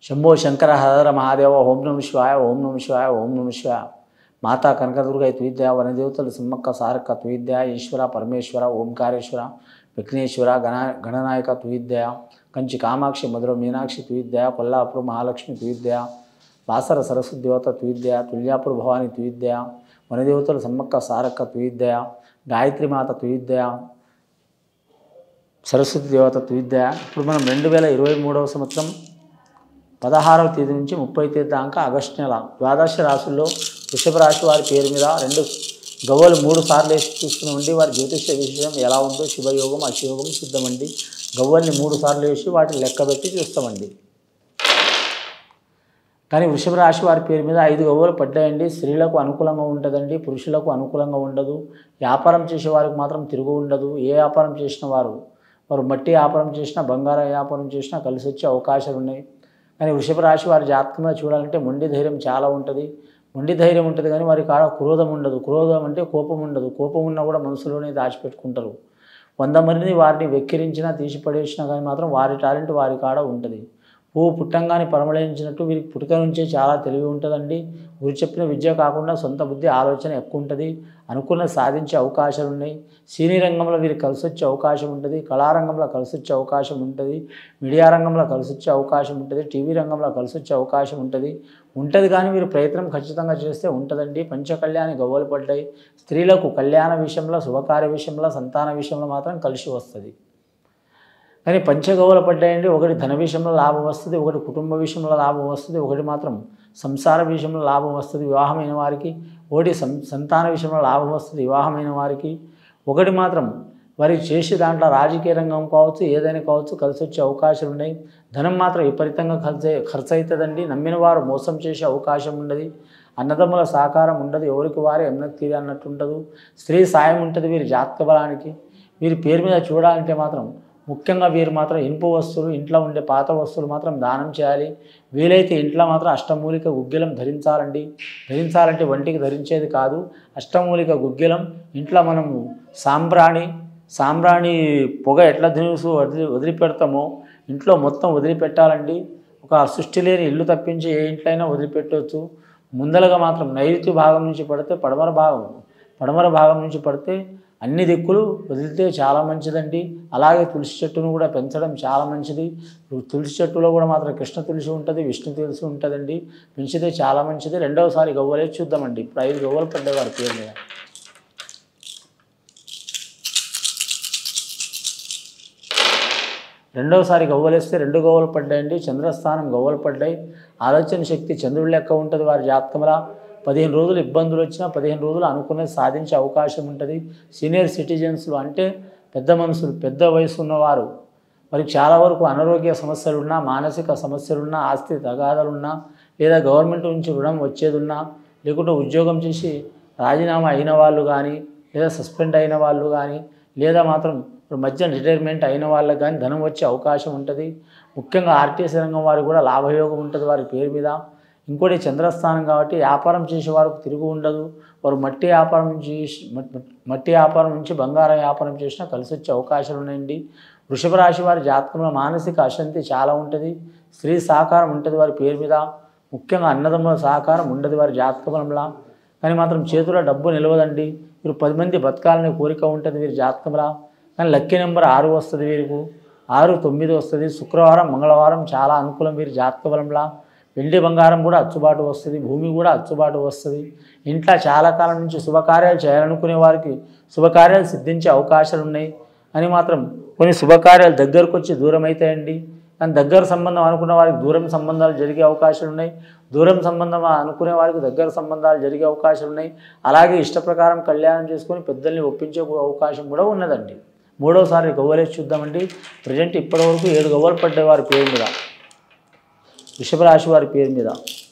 శంభో శంకర హర మహాదేవ ఓం నమ శివాయ ఓం నమ శివాయ ఓం నమ శివాయ మాతా కనకదుర్గ తువిద్య వనదేవతలు సమ్మక్క సారక్క తువిద్య ఈశ్వర పరమేశ్వర ఓంకారేశ్వర విఘ్నేశ్వర గణ గణనాయక తువిద్య కంచి కామాక్షి మధుర మీనాక్షి తువిద్య కొల్లాపురం మహాలక్ష్మి తువిద్య బాసర సరస్వతి దేవత తువిద్య తుల్యాపుర భవాని తువిద్య వనదేవతలు సమ్మక్క సారక్క తువిద్య గాయత్రి మాత తువిద్య సరస్వతి దేవత తువిద్య ఇప్పుడు మనం రెండు వేల ఇరవై మూడవ సంవత్సరం పదహారవ తేదీ నుంచి ముప్పై తేదీ దాకా ఆగస్టు నెల ద్వాదశ రాశుల్లో వృషభ రాశి వారి పేరు మీద రెండు గవ్వలు మూడు సార్లు వేసి చూస్తున్నామండి వారి జ్యోతిష విషయం ఎలా ఉందో శుభయోగం అశుయోగం సిద్ధమండి గవ్వల్ని మూడు సార్లు వేసి వాటిని లెక్కబెట్టి చూస్తామండి కానీ వృషభ రాశి వారి పేరు మీద ఐదు గవ్వలు పడ్డాయండి స్త్రీలకు అనుకూలంగా ఉంటుందండి పురుషులకు అనుకూలంగా ఉండదు వ్యాపారం చేసే వారికి మాత్రం తిరుగు ఉండదు ఏ వ్యాపారం చేసిన వారు వారు మట్టి వ్యాపారం చేసినా బంగారం వ్యాపారం చేసినా కలిసి వచ్చే అవకాశాలు ఉన్నాయి కానీ వృషభ రాశి వారి జాతకంగా చూడాలంటే మొండి ధైర్యం చాలా ఉంటుంది మొండి ధైర్యం ఉంటుంది కానీ వారి కాడ క్రోధం ఉండదు క్రోధం అంటే కోపం ఉండదు కోపం ఉన్నా కూడా మనసులోనే దాచిపెట్టుకుంటారు వంద మందిని వారిని వెక్కిరించినా తీసి పడేసినా కానీ మాత్రం వారి టాలెంట్ వారి కాడ ఉంటుంది పువ్వు పుట్టంగానే పరమళించినట్టు వీరికి పుట్టుక నుంచే చాలా తెలివి ఉంటుందండి గురు చెప్పిన విద్య కాకుండా సొంత బుద్ధి ఆలోచన ఎక్కువ ఉంటుంది అనుకున్న సాధించే అవకాశాలు ఉన్నాయి సినీ రంగంలో వీరికి కలిసి వచ్చే అవకాశం ఉంటుంది కళారంగంలో కలిసి వచ్చే అవకాశం ఉంటుంది మీడియా రంగంలో కలిసి వచ్చే అవకాశం ఉంటుంది టీవీ రంగంలో కలిసి వచ్చే అవకాశం ఉంటుంది ఉంటుంది కానీ మీరు ప్రయత్నం ఖచ్చితంగా చేస్తే ఉంటుందండి పంచకళ్యాణి గవ్వలు పడ్డాయి స్త్రీలకు కళ్యాణ విషయంలో శుభకార్య విషయంలో సంతాన విషయంలో మాత్రం కలిసి వస్తుంది కానీ పంచగవ్వలు పడ్డాయండి ఒకటి ధన విషయంలో లాభం వస్తుంది ఒకటి కుటుంబ విషయంలో లాభం వస్తుంది ఒకటి మాత్రం సంసార విషయంలో లాభం వస్తుంది వివాహమైన వారికి ఒకటి సం సంతాన విషయంలో లాభం వస్తుంది వివాహమైన వారికి ఒకటి మాత్రం వారికి చేసే దాంట్లో రాజకీయ రంగం కావచ్చు ఏదైనా కావచ్చు కలిసి వచ్చే అవకాశాలు ఉన్నాయి ధనం మాత్రం విపరీతంగా ఖర్చు ఖర్చు అవుతుందండి నమ్మిన వారు మోసం చేసే అవకాశం ఉండదు అన్నదమ్ముల సహకారం ఉండదు ఎవరికి వారే ఎన్నకు తీరి అన్నట్టు ఉండదు స్త్రీ సాయం ఉంటుంది వీరి జాతక బలానికి వీరి పేరు మీద చూడాలంటే మాత్రం ముఖ్యంగా వీరు మాత్రం ఇనుప వస్తువులు ఇంట్లో ఉండే పాత వస్తువులు మాత్రం దానం చేయాలి వీలైతే ఇంట్లో మాత్రం అష్టమూలిక గుగ్గిలం ధరించాలండి ధరించాలంటే వంటికి ధరించేది కాదు అష్టమూలిక గుగ్గిలం ఇంట్లో మనము సాంబ్రాణి సాంబ్రాణి పొగ ఎట్లా దినుసు వదిలి వదిలిపెడతామో ఇంట్లో మొత్తం వదిలిపెట్టాలండి ఒక సృష్టి లేని ఇల్లు తప్పించి ఏ ఇంట్లో అయినా వదిలిపెట్టవచ్చు ముందలగా మాత్రం నైరుతి భాగం నుంచి పడితే పడమర భాగం పడమర భాగం నుంచి పడితే అన్ని దిక్కులు వదిలితే చాలా మంచిదండి అలాగే తులసి చెట్టును కూడా పెంచడం చాలా మంచిది తులసి చెట్టులో కూడా మాత్రం కృష్ణ తులసి ఉంటుంది విష్ణు తులసి ఉంటుందండి పెంచితే చాలా మంచిది రెండవసారి గవ్వలే చూద్దామండి ఇప్పుడు ఐదు గవ్వలు పడ్డేవారు పేరు మీద రెండవసారి గవ్వలేస్తే రెండు గవ్వలు పడ్డాయండి చంద్రస్థానం గవ్వలు పడ్డాయి ఆలోచన శక్తి చంద్రుడి లెక్క ఉంటుంది వారి జాతకంలా పదిహేను రోజులు ఇబ్బందులు వచ్చినా పదిహేను రోజులు అనుకున్నది సాధించే అవకాశం ఉంటుంది సీనియర్ సిటిజన్స్లు అంటే పెద్ద మనుషులు పెద్ద వయసు ఉన్నవారు వారికి చాలా వరకు అనారోగ్య సమస్యలున్నా మానసిక సమస్యలున్నా ఆస్తి తగాదాలున్నా లేదా గవర్నమెంట్ నుంచి రుణం వచ్చేది ఉన్నా లేకుంటే ఉద్యోగం చేసి రాజీనామా అయిన వాళ్ళు కానీ లేదా సస్పెండ్ అయిన వాళ్ళు కానీ లేదా మాత్రం ఇప్పుడు మధ్య రిటైర్మెంట్ అయిన వాళ్ళకి కానీ ధనం వచ్చే అవకాశం ఉంటుంది ముఖ్యంగా ఆర్టీసీ రంగం వారికి కూడా లాభయోగం ఉంటుంది వారి పేరు మీద ఇంకోటి చంద్రస్థానం కాబట్టి వ్యాపారం చేసే వారికి తిరుగు ఉండదు వారు మట్టి వ్యాపారం చేసి మట్టి వ్యాపారం నుంచి బంగారం వ్యాపారం చేసినా కలిసి వచ్చే అవకాశాలు ఉన్నాయండి వృషభ రాశి వారి జాతకంలో మానసిక అశాంతి చాలా ఉంటుంది స్త్రీ సహకారం ఉంటుంది వారి పేరు మీద ముఖ్యంగా అన్నదమ్ముల సహకారం ఉండదు వారి జాతక బలంలా కానీ మాత్రం చేతిలో డబ్బు నిలవదండి వీరు పది మంది బతకాలనే కోరిక ఉంటుంది వీరి జాతకంలా కానీ లక్కీ నెంబర్ ఆరు వస్తుంది వీరికి ఆరు తొమ్మిది వస్తుంది శుక్రవారం మంగళవారం చాలా అనుకూలం వీరి జాతక బలంలా వెండి బంగారం కూడా అచ్చుబాటు వస్తుంది భూమి కూడా అచ్చుబాటు వస్తుంది ఇంట్లో చాలా కాలం నుంచి శుభకార్యాలు చేయాలనుకునే వారికి శుభకార్యాలు సిద్ధించే అవకాశాలు ఉన్నాయి అని మాత్రం కొన్ని శుభకార్యాలు దగ్గరకు వచ్చి దూరం అవుతాయండి కానీ దగ్గర సంబంధం అనుకున్న వారికి దూరం సంబంధాలు జరిగే అవకాశాలు ఉన్నాయి దూరం సంబంధం అనుకునే వారికి దగ్గర సంబంధాలు జరిగే అవకాశాలు ఉన్నాయి అలాగే ఇష్ట ప్రకారం కళ్యాణం చేసుకొని పెద్దల్ని ఒప్పించే అవకాశం కూడా ఉన్నదండి మూడోసారి గవ్వలేసి చూద్దామండి ప్రజెంట్ ఇప్పటివరకు ఏడు గవ్వలు పడ్డాయి వారి పేరు మీద వృషభ రాశి వారి పేరు మీద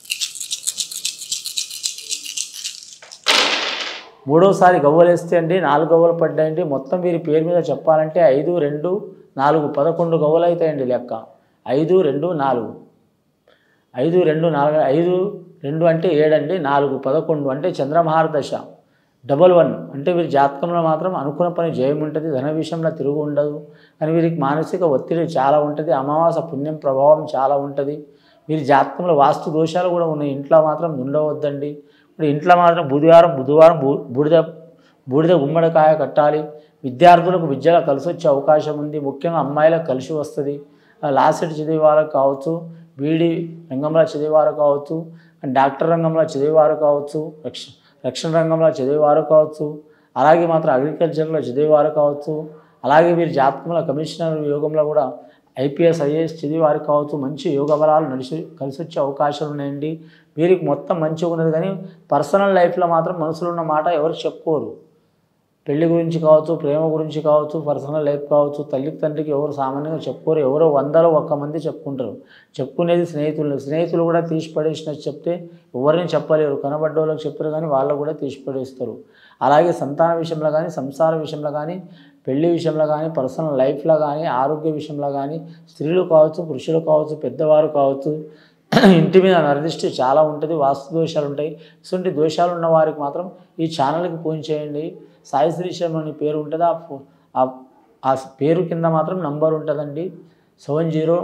మూడోసారి గవ్వలేస్తే అండి నాలుగు గవ్వలు పడ్డాయండి మొత్తం వీరి పేరు మీద చెప్పాలంటే ఐదు రెండు నాలుగు పదకొండు గవ్వలు అవుతాయండి లెక్క ఐదు రెండు నాలుగు ఐదు రెండు నాలుగు ఐదు రెండు అంటే ఏడండి నాలుగు పదకొండు అంటే చంద్రమహార దశ డబల్ వన్ అంటే వీరి జాతకంలో మాత్రం అనుకున్న పని జయం ఉంటుంది ధన విషయంలో తిరుగు ఉండదు కానీ వీరికి మానసిక ఒత్తిడి చాలా ఉంటుంది అమావాస పుణ్యం ప్రభావం చాలా ఉంటుంది మీరు జాతకంలో వాస్తు దోషాలు కూడా ఉన్నాయి ఇంట్లో మాత్రం ఉండవద్దండి ఇప్పుడు ఇంట్లో మాత్రం బుధవారం బుధవారం బూ- బూడిద బూడిద గుమ్మడికాయ కట్టాలి విద్యార్థులకు విద్యలో కలిసి వచ్చే అవకాశం ఉంది ముఖ్యంగా అమ్మాయిలకు కలిసి వస్తుంది లాసెట్ చదివే వాళ్ళకి కావచ్చు బీడీ రంగంలో చదివేవారు కావచ్చు డాక్టర్ రంగంలో చదివేవారు కావచ్చు రక్ష రక్షణ రంగంలో చదివేవారు కావచ్చు అలాగే మాత్రం అగ్రికల్చర్లో చదివేవారు కావచ్చు అలాగే వీరి జాతకంలో కమిషనర్ యోగంలో కూడా ఐపీఎస్ ఐఏఎస్ చదివేవారు కావచ్చు మంచి యోగ బలాలు నడిచి కలిసి వచ్చే అవకాశాలు ఉన్నాయండి వీరికి మొత్తం మంచిగా ఉన్నది కానీ పర్సనల్ లైఫ్లో మాత్రం మనసులో ఉన్న మాట ఎవరు చెప్పుకోరు పెళ్లి గురించి కావచ్చు ప్రేమ గురించి కావచ్చు పర్సనల్ లైఫ్ కావచ్చు తల్లికి తండ్రికి ఎవరు సామాన్యంగా చెప్పుకోరు ఎవరో వందలో ఒక్క మంది చెప్పుకుంటారు చెప్పుకునేది స్నేహితులు స్నేహితులు కూడా తీసి పడేసినట్టు చెప్తే ఎవరిని చెప్పలేరు కనబడ్డ వాళ్ళకి చెప్పారు కానీ వాళ్ళు కూడా తీసి పడేస్తారు అలాగే సంతాన విషయంలో కానీ సంసార విషయంలో కానీ పెళ్లి విషయంలో కానీ పర్సనల్ లైఫ్లో కానీ ఆరోగ్య విషయంలో కానీ స్త్రీలు కావచ్చు పురుషులు కావచ్చు పెద్దవారు కావచ్చు ఇంటి మీద నరదిష్టి చాలా ఉంటుంది వాస్తు దోషాలు ఉంటాయి ఇటువంటి దోషాలు ఉన్న వారికి మాత్రం ఈ ఛానల్కి ఫోన్ చేయండి సాయి శ్రీశర్మ అని పేరు ఉంటుంది ఆ ఫో- ఆ- ఆ పేరు కింద మాత్రం నంబర్ ఉంటుందండి సెవెన్ జీరో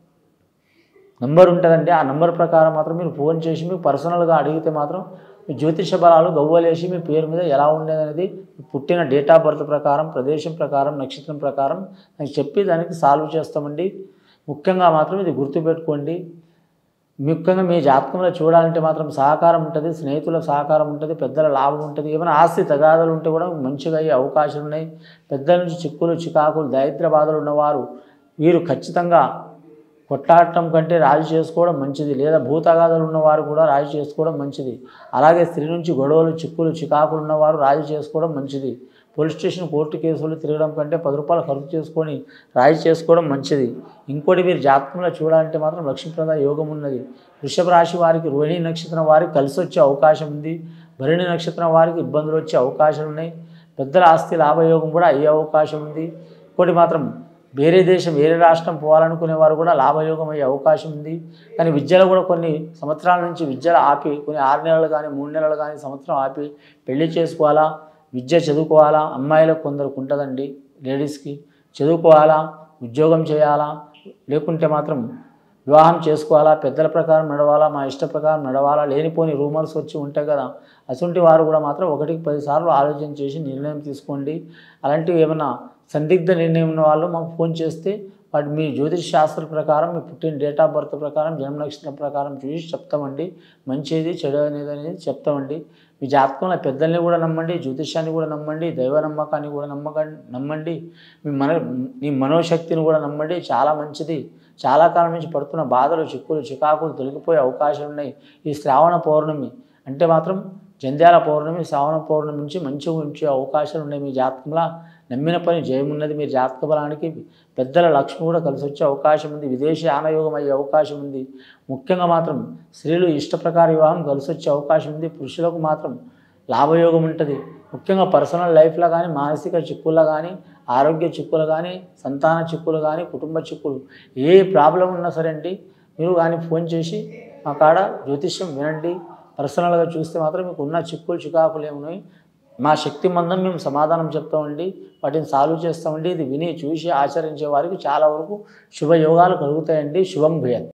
నంబర్ ఉంటుందండి ఆ నంబర్ ప్రకారం మాత్రం మీరు ఫోన్ చేసి మీకు పర్సనల్గా అడిగితే మాత్రం మీ జ్యోతిష బలాలు గవ్వలేసి మీ పేరు మీద ఎలా ఉండేదనేది మీ పుట్టిన డేట్ ఆఫ్ బర్త్ ప్రకారం ప్రదేశం ప్రకారం నక్షత్రం ప్రకారం నాకు చెప్పి దానికి సాల్వ్ చేస్తామండి ముఖ్యంగా మాత్రం ఇది గుర్తుపెట్టుకోండి ముఖ్యంగా మీ జాతకంలో చూడాలంటే మాత్రం సహకారం ఉంటుంది స్నేహితుల సహకారం ఉంటుంది పెద్దల లాభం ఉంటుంది ఏమైనా ఆస్తి తగాదాలు ఉంటే కూడా మంచిగా అయ్యే అవకాశాలు ఉన్నాయి పెద్దల నుంచి చిక్కులు చికాకులు దరిద్ర బాధలు ఉన్నవారు వీరు ఖచ్చితంగా కొట్లాడటం కంటే రాజీ చేసుకోవడం మంచిది లేదా భూతగాథలు ఉన్నవారు కూడా రాజీ చేసుకోవడం మంచిది అలాగే స్త్రీ నుంచి గొడవలు చిక్కులు చికాకులు ఉన్నవారు రాజీ చేసుకోవడం మంచిది పోలీస్ స్టేషన్ కోర్టు కేసులు తిరగడం కంటే పది రూపాయలు ఖర్చు చేసుకొని రాజీ చేసుకోవడం మంచిది ఇంకోటి మీరు జాతకంలో చూడాలంటే మాత్రం లక్ష్మీప్రద యోగం ఉన్నది వృషభ రాశి వారికి రోహిణి నక్షత్రం వారికి కలిసి వచ్చే అవకాశం ఉంది భరణి నక్షత్రం వారికి ఇబ్బందులు వచ్చే అవకాశాలు ఉన్నాయి పెద్దల ఆస్తి లాభయోగం కూడా అయ్యే అవకాశం ఉంది ఇంకోటి మాత్రం వేరే దేశం వేరే రాష్ట్రం పోవాలనుకునే వారు కూడా లాభయోగం అయ్యే అవకాశం ఉంది కానీ విద్యలో కూడా కొన్ని సంవత్సరాల నుంచి విద్యలు ఆపి కొన్ని ఆరు నెలలు కానీ మూడు నెలలు కానీ సంవత్సరం ఆపి పెళ్లి చేసుకోవాలా విద్య చదువుకోవాలా అమ్మాయిలకు కొందరికి ఉంటుందండి లేడీస్కి చదువుకోవాలా ఉద్యోగం చేయాలా లేకుంటే మాత్రం వివాహం చేసుకోవాలా పెద్దల ప్రకారం నడవాలా మా ఇష్ట ప్రకారం నడవాలా లేనిపోని రూమర్స్ వచ్చి ఉంటాయి కదా అటువంటి వారు కూడా మాత్రం ఒకటికి పదిసార్లు ఆలోచన చేసి నిర్ణయం తీసుకోండి అలాంటివి ఏమైనా సందిగ్ధ నిర్ణయం ఉన్న వాళ్ళు మాకు ఫోన్ చేస్తే వాటి మీ జ్యోతిష్ శాస్త్ర ప్రకారం మీ పుట్టిన డేట్ ఆఫ్ బర్త్ ప్రకారం జన్మ నక్షత్రం ప్రకారం చూసి చెప్తామండి మంచిది చెడు అనేది అనేది చెప్తామండి మీ జాతకంలో పెద్దల్ని కూడా నమ్మండి జ్యోతిష్యాన్ని కూడా నమ్మండి దైవ నమ్మకాన్ని కూడా నమ్మకండి నమ్మండి మీ మన మీ మనోశక్తిని కూడా నమ్మండి చాలా మంచిది చాలా కాలం నుంచి పడుతున్న బాధలు చిక్కులు చికాకులు తొలగిపోయే అవకాశాలు ఉన్నాయి ఈ శ్రావణ పౌర్ణమి అంటే మాత్రం జంధ్యాల పౌర్ణమి శ్రావణ పౌర్ణమి నుంచి మంచిగా ఉంచే అవకాశాలు ఉన్నాయి మీ జాతకంలో నమ్మిన పని జయమున్నది మీ జాతక బలానికి పెద్దల లక్ష్మి కూడా కలిసి వచ్చే అవకాశం ఉంది విదేశీ ఆనయోగం అయ్యే అవకాశం ఉంది ముఖ్యంగా మాత్రం స్త్రీలు ఇష్ట ప్రకార వివాహం కలిసి వచ్చే అవకాశం ఉంది పురుషులకు మాత్రం లాభయోగం ఉంటుంది ముఖ్యంగా పర్సనల్ లైఫ్లో కానీ మానసిక చిక్కుల్లో కానీ ఆరోగ్య చిక్కులు కానీ సంతాన చిక్కులు కానీ కుటుంబ చిక్కులు ఏ ప్రాబ్లం ఉన్నా సరే అండి మీరు కానీ ఫోన్ చేసి మా కాడ జ్యోతిష్యం వినండి పర్సనల్గా చూస్తే మాత్రం మీకు ఉన్న చిక్కులు చికాకులు ఏమున్నాయి మా శక్తి మందం మేము సమాధానం చెప్తామండి వాటిని సాల్వ్ చేస్తామండి ఇది విని చూసి ఆచరించే వారికి చాలా వరకు శుభయోగాలు కలుగుతాయండి శుభం భూయత్